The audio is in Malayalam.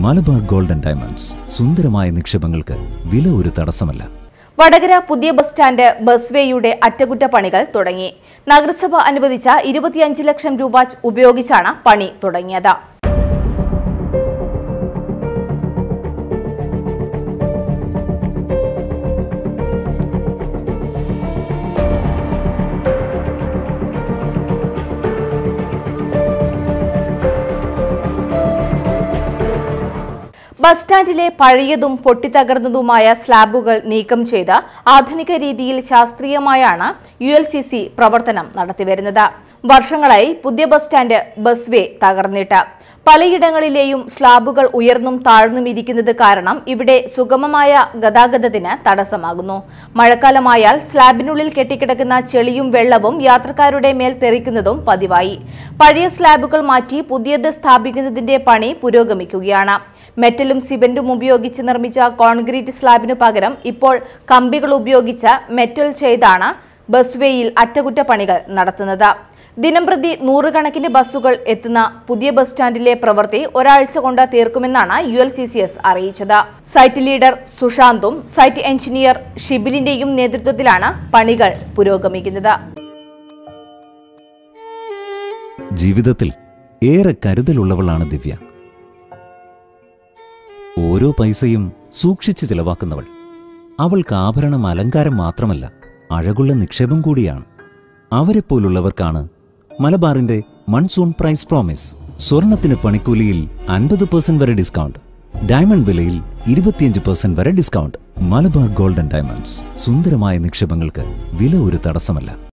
മലബാർ ഗോൾഡൻ ഡയമണ്ട്സ് സുന്ദരമായ നിക്ഷേപങ്ങൾക്ക് വില ഒരു തടസ്സമല്ല വടകര പുതിയ ബസ് സ്റ്റാൻഡ് ബസ് വേയുടെ അറ്റകുറ്റപ്പണികൾ തുടങ്ങി നഗരസഭ അനുവദിച്ച ഇരുപത്തിയഞ്ച് ലക്ഷം രൂപ ഉപയോഗിച്ചാണ് പണി തുടങ്ങിയത് ബസ് സ്റ്റാൻഡിലെ പഴയതും പൊട്ടിത്തകർന്നതുമായ സ്ലാബുകൾ നീക്കം ചെയ്ത് ആധുനിക രീതിയിൽ ശാസ്ത്രീയമായാണ് യു എൽ സി സി പ്രവർത്തനം നടത്തിവരുന്നത് വർഷങ്ങളായി പുതിയ ബസ് സ്റ്റാൻഡ് ബസ് വേ തകർന്നിട്ട് പലയിടങ്ങളിലെയും സ്ലാബുകൾ ഉയർന്നും താഴ്ന്നും ഇരിക്കുന്നത് കാരണം ഇവിടെ സുഗമമായ ഗതാഗതത്തിന് തടസ്സമാകുന്നു മഴക്കാലമായാൽ സ്ലാബിനുള്ളിൽ കെട്ടിക്കിടക്കുന്ന ചെളിയും വെള്ളവും യാത്രക്കാരുടെ മേൽ തെറിക്കുന്നതും പതിവായി പഴയ സ്ലാബുകൾ മാറ്റി പുതിയത് സ്ഥാപിക്കുന്നതിന്റെ പണി പുരോഗമിക്കുകയാണ് മെറ്റലും സിമന്റും ഉപയോഗിച്ച് നിർമ്മിച്ച കോൺക്രീറ്റ് സ്ലാബിനു പകരം ഇപ്പോൾ കമ്പികൾ ഉപയോഗിച്ച് മെറ്റൽ ചെയ്താണ് ബസ് വേയിൽ അറ്റകുറ്റപ്പണികൾ നടത്തുന്നത് ദിനംപ്രതി നൂറുകണക്കിന് ബസ്സുകൾ എത്തുന്ന പുതിയ ബസ് സ്റ്റാൻഡിലെ പ്രവൃത്തി ഒരാഴ്ച കൊണ്ട് തീർക്കുമെന്നാണ് U L C C S അറിയിച്ചത് സൈറ്റ് ലീഡർ സുശാന്തും സൈറ്റ് എഞ്ചിനീയർ ഷിബിലിന്റെയും നേതൃത്വത്തിലാണ് പണികൾ പുരോഗമിക്കുന്നത് ജീവിതത്തിൽ ഏറെ കരുതലുള്ളവളാണ് ദിവ്യ ഓരോ പൈസയും സൂക്ഷിച്ച് ചിലവാക്കുന്നവൾ അവൾക്ക് ആഭരണം അലങ്കാരം മാത്രമല്ല അഴകുള്ള നിക്ഷേപം കൂടിയാണ് അവരെപ്പോലുള്ളവർക്കാണ് മലബാറിന്റെ മൺസൂൺ പ്രൈസ് പ്രോമിസ് സ്വർണത്തിന് പണിക്കൂലിയിൽ അൻപത് പെർസെന്റ് വരെ ഡിസ്കൗണ്ട് ഡയമണ്ട് വിലയിൽ ഇരുപത്തിയഞ്ച് പെർസെന്റ് വരെ ഡിസ്കൗണ്ട് മലബാർ ഗോൾഡൻ ഡയമണ്ട്സ് സുന്ദരമായ നിക്ഷേപങ്ങൾക്ക് വില ഒരു തടസ്സമല്ല